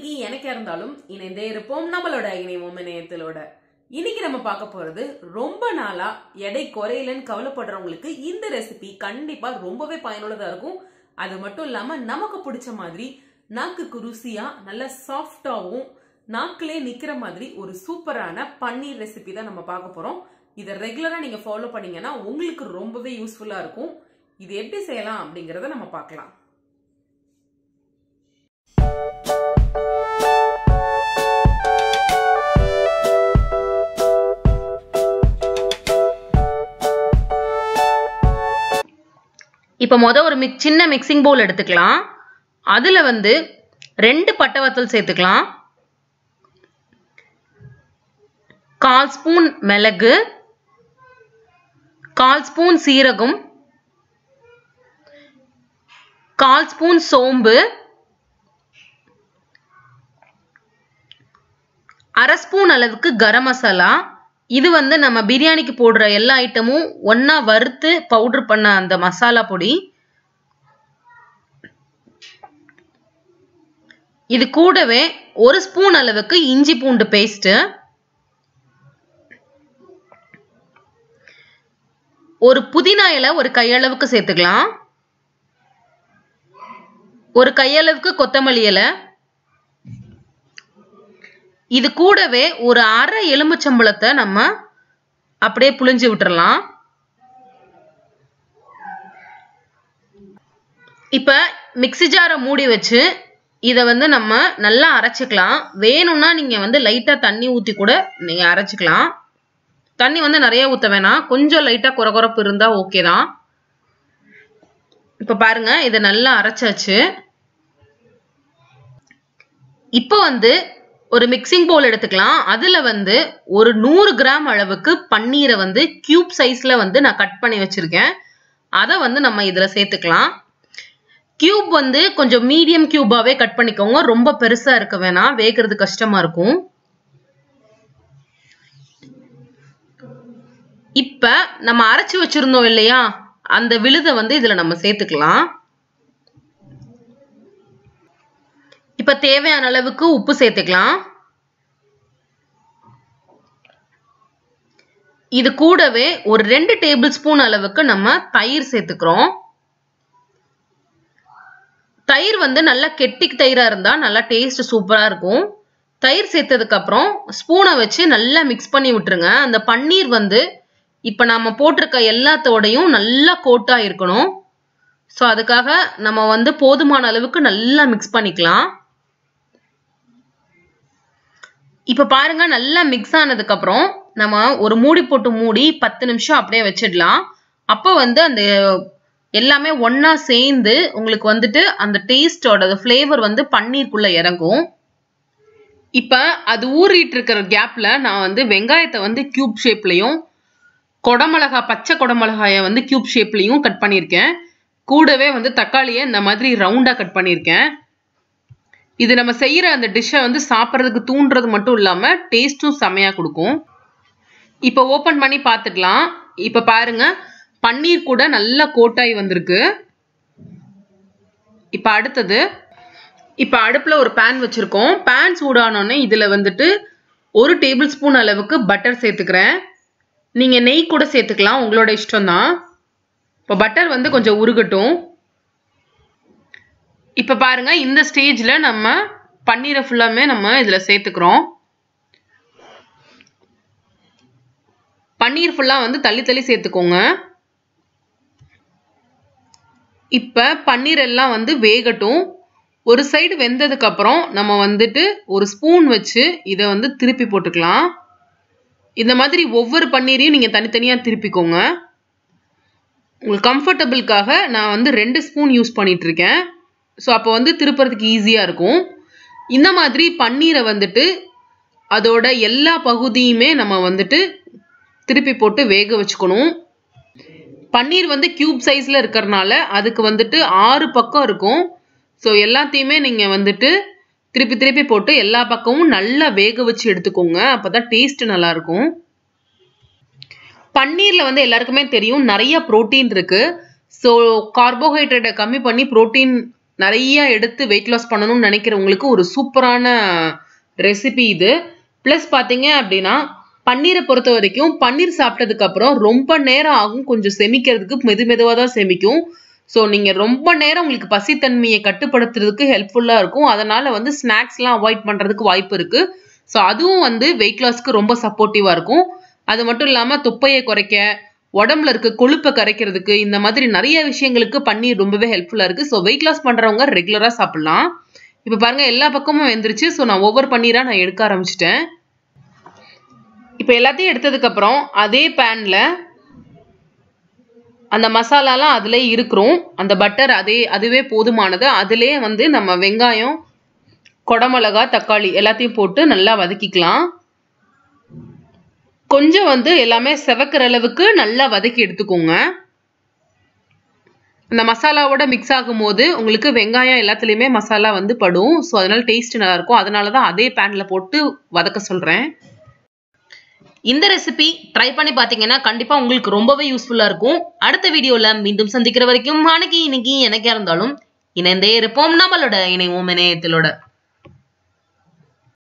இன்னைக்கு எனக்கா இருந்தாலும் இணைந்தே இருப்போம் நம்மளோட இணைவோம் இணையத்திலோட இன்னைக்கு நம்ம பார்க்க போறது ரொம்ப நாளா எடை குறையலன்னு கவலைப்படுறவங்களுக்கு இந்த ரெசிபி கண்டிப்பா ரொம்பவே பயனுள்ளதா இருக்கும் அது மட்டும் இல்லாம நமக்கு பிடிச்ச மாதிரி நாக்குக்கு ருசியா நல்ல சாஃப்டாவும் நாக்கிலே நிக்கிற மாதிரி ஒரு சூப்பரான பன்னீர் ரெசிபி தான் நம்ம பார்க்க போறோம் இதை ரெகுலரா நீங்க ஃபாலோ பண்ணீங்கன்னா உங்களுக்கு ரொம்பவே யூஸ்ஃபுல்லா இருக்கும் இது எப்படி செய்யலாம் அப்படிங்கறத நம்ம பார்க்கலாம் இப்போ மொத ஒரு மிக் சின்ன மிக்சிங் பவுல் எடுத்துக்கலாம் அதில் வந்து ரெண்டு பட்டை வத்தல் சேர்த்துக்கலாம் கால் ஸ்பூன் மிளகு கால் ஸ்பூன் சீரகம் கால் ஸ்பூன் சோம்பு அரை ஸ்பூன் அளவுக்கு கரம் மசாலா இது வந்து நம்ம பிரியாணிக்கு போடுற எல்லா ஐட்டமும் ஒன்னா வறுத்து பவுடர் பண்ண அந்த மசாலா பொடி இது கூடவே ஒரு ஸ்பூன் அளவுக்கு இஞ்சி பூண்டு பேஸ்ட் ஒரு புதினா இலை ஒரு கையளவுக்கு சேர்த்துக்கலாம் ஒரு கையளவுக்கு கொத்தமல்லி இலை இது கூடவே ஒரு அரை எலும்புச்சம்பளத்தை நம்ம அப்படியே புளிஞ்சு விட்டுறலாம் இப்ப மிக்சி ஜாரை மூடி வச்சு இதை வந்து நம்ம நல்லா அரைச்சிக்கலாம் வேணும்னா நீங்க வந்து லைட்டா தண்ணி ஊத்தி கூட நீங்க அரைச்சிக்கலாம் தண்ணி வந்து நிறைய ஊத்த வேணாம் கொஞ்சம் லைட்டா குறை குறைப்பு இருந்தா ஓகே தான் இப்ப பாருங்க இதை நல்லா அரைச்சாச்சு இப்போ வந்து ஒரு மிக்சிங் பவுல் எடுத்துக்கலாம் அதுல வந்து ஒரு நூறு கிராம் அளவுக்கு பன்னீரை வந்து கியூப் சைஸ்ல வந்து நான் கட் பண்ணி வச்சிருக்கேன் அதை வந்து நம்ம இதுல சேர்த்துக்கலாம் கியூப் வந்து கொஞ்சம் மீடியம் கியூபாவே கட் பண்ணிக்கோங்க ரொம்ப பெருசா இருக்க வேணாம் வேகிறது கஷ்டமா இருக்கும் இப்ப நம்ம அரைச்சு வச்சிருந்தோம் இல்லையா அந்த விழுதை வந்து இதுல நம்ம சேர்த்துக்கலாம் இப்ப தேவையான அளவுக்கு உப்பு சேர்த்துக்கலாம் இது கூடவே ஒரு ரெண்டு டேபிள் ஸ்பூன் அளவுக்கு நம்ம தயிர் சேர்த்துக்கிறோம் தயிர் வந்து நல்லா கெட்டி தயிரா இருந்தா நல்லா டேஸ்ட் சூப்பரா இருக்கும் தயிர் சேர்த்ததுக்கு அப்புறம் ஸ்பூனை வச்சு நல்லா மிக்ஸ் பண்ணி விட்டுருங்க அந்த பன்னீர் வந்து இப்ப நம்ம போட்டிருக்க எல்லாத்தோடையும் நல்லா கோட்டா இருக்கணும் ஸோ அதுக்காக நம்ம வந்து போதுமான அளவுக்கு நல்லா மிக்ஸ் பண்ணிக்கலாம் இப்ப பாருங்க நல்லா மிக்ஸ் ஆனதுக்கு அப்புறம் நம்ம ஒரு மூடி போட்டு மூடி பத்து நிமிஷம் அப்படியே வச்சிடலாம் அப்போ வந்து அந்த எல்லாமே ஒன்னா சேர்ந்து உங்களுக்கு வந்துட்டு அந்த டேஸ்டோட ஃப்ளேவர் வந்து பன்னீருக்குள்ள இறங்கும் இப்ப அது ஊறிட்டு இருக்கிற கேப்ல நான் வந்து வெங்காயத்தை வந்து கியூப் ஷேப்லயும் கொடமிளகா பச்சை கொடமிளகாய வந்து கியூப் ஷேப்லயும் கட் பண்ணியிருக்கேன் கூடவே வந்து தக்காளியை இந்த மாதிரி ரவுண்டா கட் பண்ணியிருக்கேன் இது நம்ம செய்யற அந்த டிஷ்ஷை வந்து சாப்பிட்றதுக்கு தூண்டுறது மட்டும் இல்லாம டேஸ்ட்டும் செமையா கொடுக்கும் இப்போ ஓபன் பண்ணி பார்த்துக்கலாம் இப்போ பாருங்க பன்னீர் கூட நல்லா கோட்டாய் வந்திருக்கு இப்போ அடுத்தது இப்போ அடுப்பில் ஒரு பேன் வச்சுருக்கோம் பேன் சூடானோடனே இதில் வந்துட்டு ஒரு டேபிள் ஸ்பூன் அளவுக்கு பட்டர் சேர்த்துக்கிறேன் நீங்கள் நெய் கூட சேர்த்துக்கலாம் உங்களோட இஷ்டம் தான் இப்போ பட்டர் வந்து கொஞ்சம் உருகட்டும் இப்போ பாருங்க இந்த ஸ்டேஜில் நம்ம பன்னீரை ஃபுல்லாமே நம்ம இதில் சேர்த்துக்கிறோம் பன்னீர் ஃபுல்லாக வந்து தள்ளி தள்ளி சேர்த்துக்கோங்க இப்போ பன்னீர் எல்லாம் வந்து வேகட்டும் ஒரு சைடு வெந்ததுக்கு அப்புறம் நம்ம வந்துட்டு ஒரு ஸ்பூன் வச்சு இதை வந்து திருப்பி போட்டுக்கலாம் இந்த மாதிரி ஒவ்வொரு பன்னீரையும் நீங்கள் தனித்தனியாக திருப்பிக்கோங்க உங்களுக்கு கம்ஃபர்டபுளுக்காக நான் வந்து ரெண்டு ஸ்பூன் யூஸ் பண்ணிட்டு இருக்கேன் ஸோ அப்போ வந்து திருப்புறதுக்கு ஈஸியாக இருக்கும் இந்த மாதிரி பன்னீரை வந்துட்டு அதோட எல்லா பகுதியுமே நம்ம வந்துட்டு திருப்பி போட்டு வேக வச்சுக்கணும் பன்னீர் வந்து கியூப் சைஸில் இருக்கிறனால அதுக்கு வந்துட்டு ஆறு பக்கம் இருக்கும் ஸோ எல்லாத்தையுமே நீங்கள் வந்துட்டு திருப்பி திருப்பி போட்டு எல்லா பக்கமும் நல்லா வேக வச்சு எடுத்துக்கோங்க அப்போ தான் டேஸ்ட் நல்லாயிருக்கும் பன்னீரில் வந்து எல்லாருக்குமே தெரியும் நிறைய ப்ரோட்டீன் இருக்கு ஸோ கார்போஹைட்ரேட்டை கம்மி பண்ணி ப்ரோட்டீன் நிறைய எடுத்து வெயிட் லாஸ் பண்ணணும்னு நினைக்கிறவங்களுக்கு ஒரு சூப்பரான ரெசிபி இது ப்ளஸ் பார்த்தீங்க அப்படின்னா பன்னீரை பொறுத்த வரைக்கும் பன்னீர் சாப்பிட்டதுக்கு அப்புறம் ரொம்ப நேரம் ஆகும் கொஞ்சம் செமிக்கிறதுக்கு மெது மெதுவாக தான் செமிக்கும் ஸோ நீங்கள் ரொம்ப நேரம் உங்களுக்கு பசித்தன்மையை கட்டுப்படுத்துறதுக்கு ஹெல்ப்ஃபுல்லாக இருக்கும் அதனால வந்து ஸ்நாக்ஸ்லாம் அவாய்ட் பண்ணுறதுக்கு வாய்ப்பு இருக்குது ஸோ அதுவும் வந்து வெயிட் லாஸ்க்கு ரொம்ப சப்போர்ட்டிவாக இருக்கும் அது மட்டும் இல்லாமல் தொப்பையை குறைக்க உடம்புல இருக்க கொழுப்பை கரைக்கிறதுக்கு இந்த மாதிரி நிறைய விஷயங்களுக்கு பன்னீர் ரொம்பவே ஹெல்ப்ஃபுல்லாக இருக்குது ஸோ வெயிட் லாஸ் பண்ணுறவங்க ரெகுலராக சாப்பிட்லாம் இப்போ பாருங்கள் எல்லா பக்கமும் வெந்துருச்சு ஸோ நான் ஒவ்வொரு பன்னீராக நான் எடுக்க ஆரம்பிச்சிட்டேன் இப்போ எல்லாத்தையும் எடுத்ததுக்கப்புறம் அதே பேனில் அந்த மசாலாலாம் அதிலே இருக்கிறோம் அந்த பட்டர் அதே அதுவே போதுமானது அதிலே வந்து நம்ம வெங்காயம் கொடமிளகா தக்காளி எல்லாத்தையும் போட்டு நல்லா வதக்கிக்கலாம் கொஞ்சம் வந்து எல்லாமே செவக்கிற அளவுக்கு நல்லா வதக்கி எடுத்துக்கோங்க அந்த மசாலாவோட மிக்ஸ் ஆகும்போது உங்களுக்கு வெங்காயம் எல்லாத்துலேயுமே மசாலா வந்து படும் ஸோ அதனால டேஸ்ட் நல்லா இருக்கும் அதனால தான் அதே பேனில் போட்டு வதக்க சொல்கிறேன் இந்த ரெசிபி ட்ரை பண்ணி பார்த்தீங்கன்னா கண்டிப்பாக உங்களுக்கு ரொம்பவே யூஸ்ஃபுல்லாக இருக்கும் அடுத்த வீடியோவில் மீண்டும் சந்திக்கிற வரைக்கும் அன்னைக்கு இன்னைக்கு எனக்கே இருந்தாலும் இணைந்தே இருப்போம் நம்மளோட இணைவோம் இணையத்திலோட